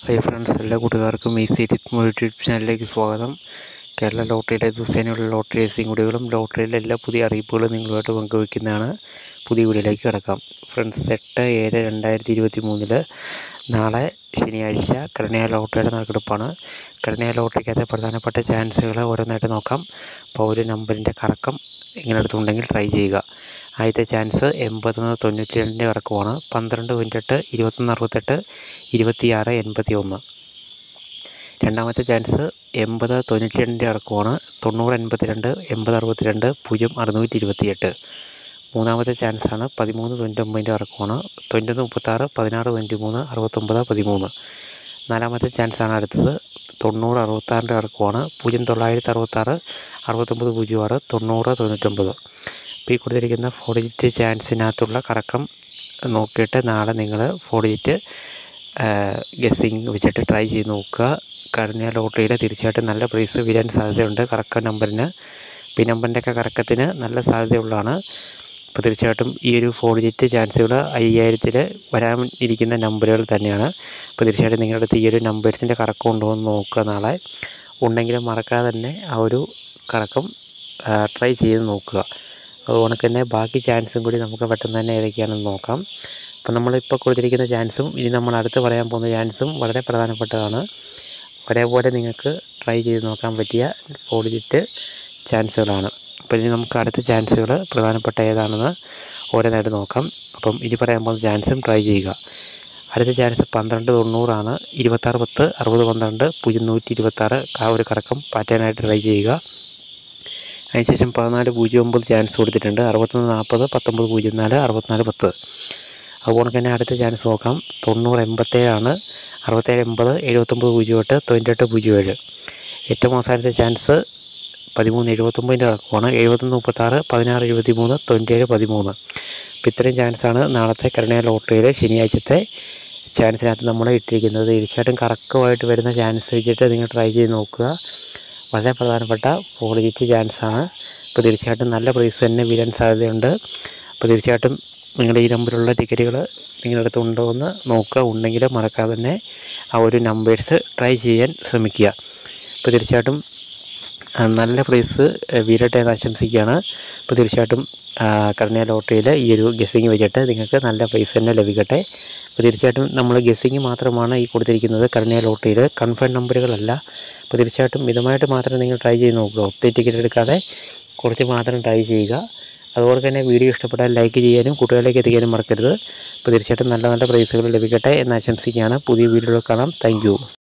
hi friends എല്ലാ കൂട്ടുകാർക്കും ഈ സിരിത് യൂട്യൂബ് ചാനലിലേക്ക് സ്വാഗതം കേരള ലോട്ടറിയുടെ ദിവസേനയുള്ള ലോട്ടറി റേസിംഗ് കൂടികളും ലോട്ടറിയിലെ എല്ലാ പുതിയ അറിയിപ്പുകളും നിങ്ങളുമായിട്ട് പങ്കുവയ്ക്കുന്നതാണ് പുതിയ വീഡിയോയിലേക്ക് കിടക്കാം ഫ്രണ്ട്സ് എട്ട് ഏഴ് രണ്ടായിരത്തി ഇരുപത്തി മൂന്നില് നാളെ ശനിയാഴ്ച കരുണയ ലോട്ടറിയുടെ നറുക്കെടുപ്പാണ് കരുണയ ലോട്ടറിക്കകത്തെ പ്രധാനപ്പെട്ട ചാൻസുകൾ ഓരോന്നായിട്ട് നോക്കാം അപ്പോൾ ഒരു നമ്പറിൻ്റെ കറക്കം ഇങ്ങനെ എടുത്തുണ്ടെങ്കിൽ ട്രൈ ചെയ്യുക ആദ്യത്തെ ചാൻസ് എൺപത്തൊന്ന് തൊണ്ണൂറ്റി രണ്ടിൻ്റെ കറക്കമാണ് പന്ത്രണ്ട് തൊണ്ണൂറ്റെട്ട് ഇരുപത്തൊന്ന് അറുപത്തെട്ട് ഇരുപത്തിയാറ് എൺപത്തി ഒന്ന് രണ്ടാമത്തെ ചാൻസ് എൺപത് തൊണ്ണൂറ്റി രണ്ടിൻ്റെ കറക്കമാണ് തൊണ്ണൂറ് എൺപത്തിരണ്ട് എൺപത് അറുപത്തിരണ്ട് പൂജ്യം അറുന്നൂറ്റി ഇരുപത്തിയെട്ട് മൂന്നാമത്തെ ചാൻസാണ് പതിമൂന്ന് തൊണ്ണൂറ്റൊമ്പതിൻ്റെ കറക്കമാണ് തൊണ്ണൂറ്റൊന്ന് മുപ്പത്താറ് പതിനാറ് തൊണ്ണൂറ്റി മൂന്ന് അറുപത്തൊമ്പത് പതിമൂന്ന് നാലാമത്തെ ചാൻസാണ് അടുത്തത് തൊണ്ണൂറ് അറുപത്താറിൻ്റെ കറക്കമാണ് പൂജ്യം തൊള്ളായിരത്തി അറുപത്താറ് അറുപത്തൊമ്പത് പൂജ്യം ആറ് തൊണ്ണൂറ് തൊണ്ണൂറ്റൊമ്പത് ഇപ്പോൾ ഈ കൊടുത്തിരിക്കുന്ന ഫോർ ഡിജിറ്റ് ചാൻസിനകത്തുള്ള കറക്കം നോക്കിയിട്ട് നാളെ നിങ്ങൾ ഫോർ ഡിജിറ്റ് ഗസ്സിങ് വെച്ചിട്ട് ട്രൈ ചെയ്ത് നോക്കുക കരുണ്യ ലോട്ടറിയിൽ തീർച്ചയായിട്ടും നല്ല പ്രൈസ് വരാൻ സാധ്യതയുണ്ട് കറക്ക നമ്പറിന് പി നമ്പറിൻ്റെയൊക്കെ കറക്കത്തിന് നല്ല സാധ്യതയുള്ളതാണ് അപ്പോൾ തീർച്ചയായിട്ടും ഈ ഒരു ഫോർ ഡിജിറ്റ് ചാൻസുകൾ അയ്യായിരത്തിൽ വരാൻ ഇരിക്കുന്ന നമ്പറുകൾ തന്നെയാണ് അപ്പോൾ തീർച്ചയായിട്ടും നിങ്ങളുടെ അടുത്ത് ഈ ഒരു നമ്പേഴ്സിൻ്റെ കറക്കം ഉണ്ടോ എന്ന് നോക്കുക നാളെ ഉണ്ടെങ്കിലും മറക്കാതെ തന്നെ ആ ഒരു കറക്കം ട്രൈ ചെയ്ത് നോക്കുക അതുകൊണ്ട് തന്നെ ബാക്കി ചാൻസും കൂടി നമുക്ക് പെട്ടെന്ന് തന്നെ ഏതൊക്കെയാണെന്ന് നോക്കാം അപ്പോൾ നമ്മളിപ്പോൾ കൊടുത്തിരിക്കുന്ന ചാൻസും ഇനി നമ്മൾ അടുത്ത് പറയാൻ പോകുന്ന ചാൻസും വളരെ പ്രധാനപ്പെട്ടതാണ് ഒരേപോലെ നിങ്ങൾക്ക് ട്രൈ ചെയ്ത് നോക്കാൻ പറ്റിയ ഫോർ ഡിജിറ്റ് ചാൻസുകളാണ് അപ്പോൾ ഇനി നമുക്ക് അടുത്ത ചാൻസുകൾ പ്രധാനപ്പെട്ട ഏതാണെന്ന് ഓരോന്നായിട്ട് നോക്കാം അപ്പം ഇനി പറയാൻ പോകുന്ന ചാൻസും ട്രൈ ചെയ്യുക അടുത്ത ചാൻസ് പന്ത്രണ്ട് തൊണ്ണൂറാണ് ഇരുപത്താറ് പത്ത് അറുപത് പന്ത്രണ്ട് പൂജ്യം നൂറ്റി ഇരുപത്താറ് ആ ഒരു കറക്കം പാറ്റാനായിട്ട് ട്രൈ ചെയ്യുക അതിനുശേഷം പതിനാല് പൂജ്യം ഒമ്പത് ചാൻസ് കൊടുത്തിട്ടുണ്ട് അറുപത്തൊന്ന് നാൽപ്പത് പത്തൊമ്പത് പൂജ്യം നാല് അറുപത്തിനാല് പത്ത് അതുപോലെ തന്നെ അടുത്ത ചാൻസ് നോക്കാം തൊണ്ണൂറ് എൺപത്തേഴാണ് അറുപത്തേഴ് എൺപത് എഴുപത്തൊമ്പത് പൂജ്യം എട്ട് തൊണ്ണൂറ്റെട്ട് പൂജ്യം ഏഴ് ഏറ്റവും അവസാനത്തെ ചാൻസ് പതിമൂന്ന് എഴുപത്തൊമ്പതിൻ്റെ ഇറക്കമാണ് എഴുപത്തൊന്ന് മുപ്പത്താറ് പതിനാറ് എഴുപത്തി മൂന്ന് തൊണ്ണൂറ്റേഴ് പതിമൂന്ന് അപ്പോൾ ഇത്രയും ചാൻസാണ് നാളത്തെ കരുണയ ലോട്ടറിയിൽ ശനിയാഴ്ചത്തെ ചാൻസിനകത്ത് നമ്മൾ ഇട്ടിരിക്കുന്നത് തീർച്ചയായിട്ടും കറക്കമായിട്ട് വരുന്ന ചാൻസ് വെച്ചിട്ട് നിങ്ങൾ ട്രൈ ചെയ്ത് നോക്കുക വളരെ പ്രധാനപ്പെട്ട ഫോർ ഡിജിറ്റ് ചാൻസാണ് അപ്പോൾ തീർച്ചയായിട്ടും നല്ല പ്രൈസ് തന്നെ വീഴാൻ സാധ്യതയുണ്ട് അപ്പോൾ തീർച്ചയായിട്ടും നിങ്ങളുടെ ഈ നമ്പറിലുള്ള ടിക്കറ്റുകൾ നിങ്ങളുടെ അടുത്ത് ഉണ്ടോ എന്ന് നോക്കുക ഉണ്ടെങ്കിൽ മറക്കാതെ തന്നെ ആ ഒരു നമ്പേഴ്സ് ട്രൈ ചെയ്യാൻ ശ്രമിക്കുക അപ്പോൾ തീർച്ചയായിട്ടും നല്ല പ്രൈസ് വീരട്ടെ എന്ന് ആശംസിക്കുകയാണ് അപ്പോൾ തീർച്ചയായിട്ടും കരുണയ ലോട്ടറിയിൽ ഈ ഒരു ഗസ്സിങ് വെച്ചിട്ട് നിങ്ങൾക്ക് നല്ല പ്രൈസ് തന്നെ ലഭിക്കട്ടെ അപ്പോൾ തീർച്ചയായിട്ടും നമ്മൾ ഗസ്സിങ് മാത്രമാണ് ഈ കൊടുത്തിരിക്കുന്നത് കരുണയ ലോട്ടറിയിൽ കൺഫേം നമ്പറുകളല്ല അപ്പോൾ തീർച്ചയായിട്ടും മിതമായിട്ട് മാത്രം നിങ്ങൾ ട്രൈ ചെയ്ത് നോക്കുക ഒത്തിരി ടിക്കറ്റ് എടുക്കാതെ കുറച്ച് മാത്രം ട്രൈ ചെയ്യുക അതുപോലെ തന്നെ വീഡിയോ ഇഷ്ടപ്പെട്ടാൽ ലൈക്ക് ചെയ്യാനും കുട്ടികളിലേക്ക് എത്തിക്കാനും മറക്കരുത് അപ്പോൾ തീർച്ചയായിട്ടും നല്ല നല്ല പ്രൈസുകൾ ലഭിക്കട്ടെ എന്ന് ആശംസിക്കുകയാണ് പുതിയ വീഡിയോകൾ കാണാം താങ്ക്